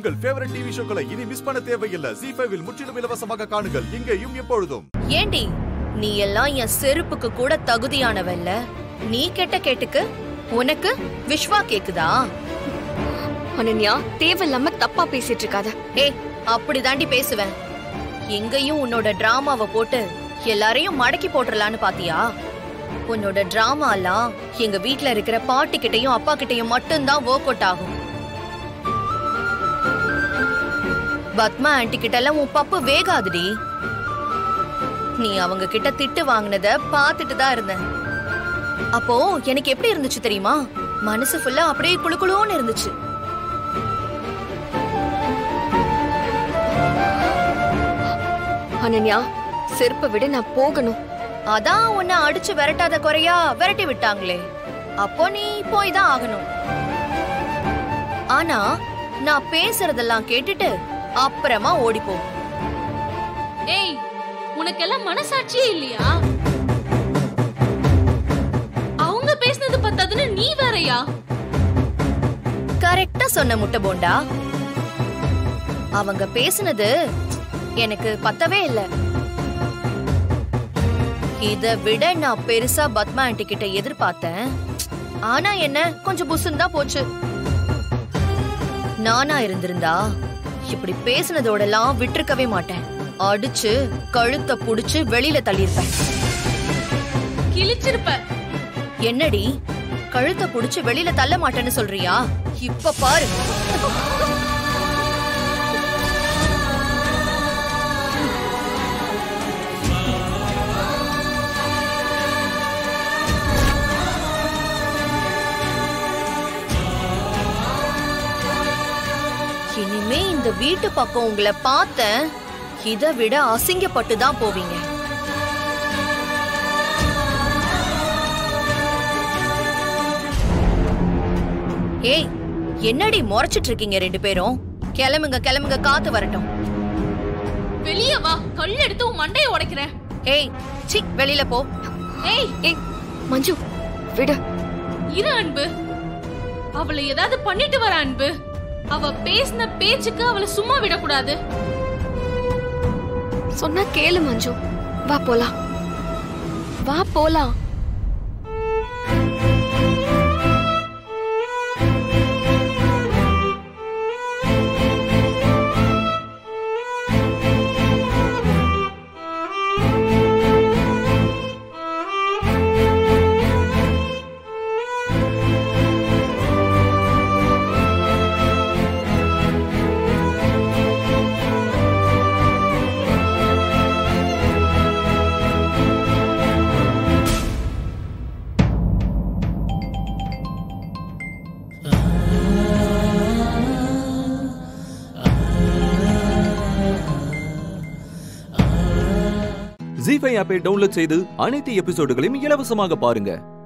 உங்கள் favourite TV ஷோக்களை இனி miss பண்ண தேவையில்லை ஜி ஃபைவில் முற்றிலும் இலவசமாக காணுங்கள் இங்கேயும் எப்பொழுதும் ஏண்டி நீ எல்லாம் என் செருப்புக்கு கூட தகுதியானவல்ல நீ கெட்ட கேட்டுக்கு உனக்கு விஸ்வா கேக்குதா அனன்யா தேவையில்லாம தப்பா பேசிட்டு இருக்காத ஏய் அப்படிதாண்டி பேசுவேன் எங்கேயும் உன்னோட டிராமாவை போட்டு எல்லாரையும் மடக்கி போட்டுறலான்னு பாத்தியா உன்னோட டிராமா எல்லாம் எங்க வீட்ல இருக்கிற பாட்டி கிட்டயும் அப்பா கிட்டயும் மட்டும்தான் ஒர்க் அவுட் ஆகும் பத்மா ஆன்ட்டி கிட்ட எல்லாம் உன் பப்பு வேகாதுடி நீ அவங்க கிட்ட திட்டு வாங்கினத பாத்துட்டு தான் இருந்தேன் அப்போ எனக்கு எப்படி இருந்துச்சு தெரியுமா மனசு ஃபுல்லா அப்படியே குளுகுளுன்னு இருந்துச்சு அனன்யா செருப்பை விட நான் போகணும் அதான் உன்னை அடிச்சு விரட்டாத குறையா விரட்டி விட்டாங்களே அப்போ நீ போய் தான் ஆகணும் ஆனா நான் பேசுறதெல்லாம் கேட்டுட்டு அப்புறமா ஓடிப்போ ஏய் உனக்கெல்லாம் மனசாட்சியே இல்லையா அவங்க பேசினது பத்தாதுன்னு நீ வேறயா கரெக்டா சொன்ன முட்டை போண்டா அவங்க பேசுனது எனக்கு பத்தவே இல்ல இத விட நான் பெருசா பத்மா ஆண்டி கிட்ட எதிர்பார்த்தேன் ஆனா என்ன கொஞ்சம் புசுன்னு தான் போச்சு நானா இருந்திருந்தா இப்படி பேசுனதோடலாம் விட்டிருக்கவே மாட்டேன் அடிச்சு கழுத்தை புடிச்சு வெளியில தள்ளியிருப்பேன் கிழிச்சிருப்ப என்னடி கழுத்தை புடிச்சு வெளியில தள்ள மாட்டேன்னு சொல்றியா இப்ப பாரு இனிமே இந்த வீட்டு பக்கம் உங்களை பார்த்தேன் இதை விட அசிங்கப்பட்டு தான் போவீங்க ஏய் என்னடி முறைச்சிட்டு இருக்கீங்க ரெண்டு பேரும் கிளம்புங்க கிளம்புங்க காத்து வரட்டும் வெளிய வா கல் எடுத்து உன் மண்டைய உடைக்கிறேன் ஏய் சி வெளியில போ ஏய் ஏய் மஞ்சு விடு இரு அன்பு அவளை ஏதாவது பண்ணிட்டு வர அன்பு அவ பேசின பேச்சுக்கு அவளை சும்மா விடக்கூடாது சொன்னா கேளு மஞ்சு வா போலாம் வா போலாம் ஜி ஃபைவ் ஆப்பை டவுன்லோட் செய்து அனைத்து எபிசோடுகளையும் இலவசமாக பாருங்க